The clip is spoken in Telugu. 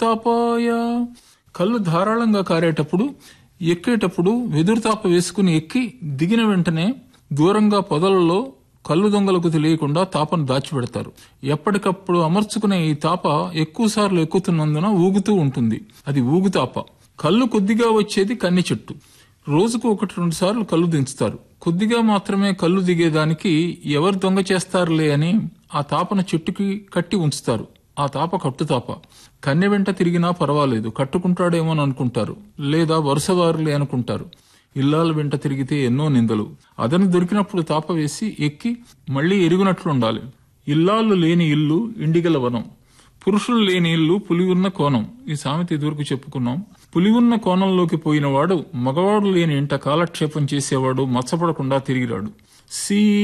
తాపాయ కళ్ళు ధారాళంగా కారేటప్పుడు ఎక్కేటప్పుడు వెదురు తాప వేసుకుని ఎక్కి దిగిన వెంటనే దూరంగా పొదలలో కళ్ళు దొంగలకు తెలియకుండా తాపను దాచిపెడతారు ఎప్పటికప్పుడు అమర్చుకునే ఈ తాప ఎక్కువసార్లు ఎక్కుతున్నందున ఊగుతూ ఉంటుంది అది ఊగుతాప కళ్ళు కొద్దిగా వచ్చేది కన్ని చెట్టు రోజుకు ఒకటి రెండు సార్లు కళ్ళు దించుతారు కొద్దిగా మాత్రమే కళ్ళు దిగేదానికి ఎవరు దొంగ చేస్తారులే అని ఆ తాపను చెట్టుకి కట్టి ఉంచుతారు ఆ తాప కట్టుతాప కన్నె వెంట తిరిగినా పర్వాలేదు కట్టుకుంటాడేమోని అనుకుంటారు లేదా వరుసవారులే అనుకుంటారు ఇల్లాల వెంట తిరిగితే ఎన్నో నిందలు అదను దొరికినప్పుడు తాప వేసి ఎక్కి మళ్లీ ఎరుగునట్లుండాలి ఇల్లాళ్ళు లేని ఇల్లు ఇండిగల వనం పురుషులు లేని ఇల్లు పులి ఉన్న కోణం ఈ సామెత ఎదురుకు చెప్పుకున్నాం పులి ఉన్న కోణంలోకి పోయినవాడు మగవాడు లేని ఇంట కాలక్షేపం చేసేవాడు మచ్చపడకుండా తిరిగిరాడు సి